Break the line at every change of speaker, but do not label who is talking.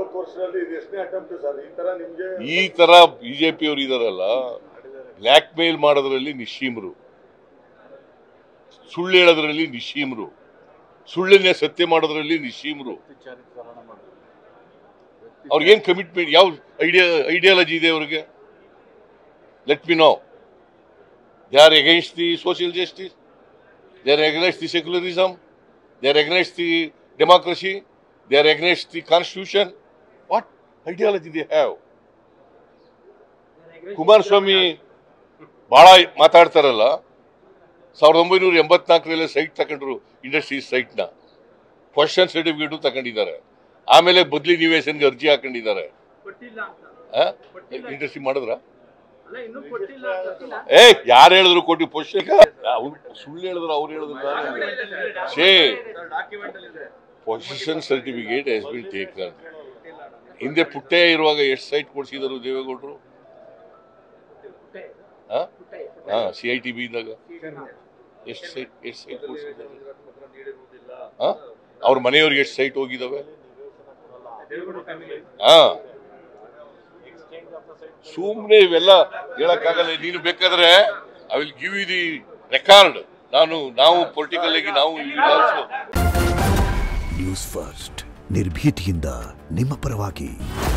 ನಲವತ್ತು ವರ್ಷದಲ್ಲಿ ಇದು ಎಷ್ಟನೇ ಅಟೆಂಪ್ಟ್ ಸರ್ ಈ ತರ ನಿಮ್ಗೆ
ಈ ತರ ಬಿಜೆಪಿ ಅವರು ಇದಾರಲ್ಲ ಬ್ಲ್ಯಾಕ್ ಮೇಲ್ ಮಾಡೋದ್ರಲ್ಲಿ ನಿಶ್ಚೀಮರು ಸುಳ್ಳು ಹೇಳೋದ್ರಲ್ಲಿ ನಿಶ್ಚೀಮರು ಸುಳ್ಳನ್ನೇ ಸತ್ಯ ಮಾಡೋದ್ರಲ್ಲಿ ನಿಶ್ಚೀಮರು ಅವ್ರಿಗೇನ್ ಕಮಿಟ್ಮೆಂಟ್ ಯಾವ ಐಡಿಯಾ ಐಡಿಯಾಲಜಿ ಇದೆ ಅವ್ರಿಗೆ let me know they are against the social justice they are against the secularism they are against the democracy they are against the constitution what ideology they have Kumaraswamy ಬಹಳ ಮಾತಾಡ್ತಾರಲ್ಲ ಸಾವಿರದ ಒಂಬೈನೂರ ಎಂಬತ್ನಾಲ್ಕರಲ್ಲಿ site ತಗೊಂಡ್ರು industries ಸೈಟ್ನ ಕ್ವಶನ್ ಸರ್ಟಿಫಿಕೇಟು ತಗೊಂಡಿದ್ದಾರೆ ಆಮೇಲೆ ಬದ್ಲಿ ನಿವೇಶನ್ಗೆ ಅರ್ಜಿ ಹಾಕೊಂಡಿದ್ದಾರೆ
ಕೊಟ್ಟಿಲ್ಲ ಅಂತ
ಇಂಡಸ್ಟ್ರಿ ಮಾಡಿದ್ರ
ಅಲ್ಲ ಇನ್ನೂ ಕೊಟ್ಟಿಲ್ಲ ಗೊತ್ತಿಲ್ಲ
ಏ ಯಾರು ಹೇಳಿದ್ರು ಕೊಟ್ಟು ಪೋಷಕ ಸುಳ್ಳು ಹೇಳಿದ್ರು ಅವ್ರು ಹೇಳಿದ್ರು ಶೇ possession certificate has been taken ಹಿಂದೆ ಪುಟ್ಟೆ ಇರುವಾಗ ಎಷ್ಟು ಸೈಟ್ ಕೊಡ್ಸಿದ್ರು ದೇವೇಗೌಡರು ಹಾ ಸಿ ಐ ಟಿ ಬಿ ಇದ್ದಾಗ ಎಷ್ಟು ಸೈಟ್ ಎಷ್ಟು ಸೈಟ್ ಕೊಡ್ಸಿದ್ದಾರೆ ಹಾ ಅವ್ರ ಮನೆಯವ್ರಿಗೆ ಎಷ್ಟು ಸೈಟ್ ಹೋಗಿದಾವೆ ಹಾ ಸುಮ್ನೆ ಇವೆಲ್ಲ ಹೇಳಕ್ಕಾಗಲ್ಲ ನೀನು ಬೇಕಾದ್ರೆ I will give you the record ನಾನು ನಾವು ಪೊಲಿಟಿಕಲ್ ಆಗಿ ನಾವು
ನ್ಯೂಸ್ ಫಸ್ಟ್ ನಿರ್ಭೀತಿಯಿಂದ ನಿಮ್ಮ ಪರವಾಗಿ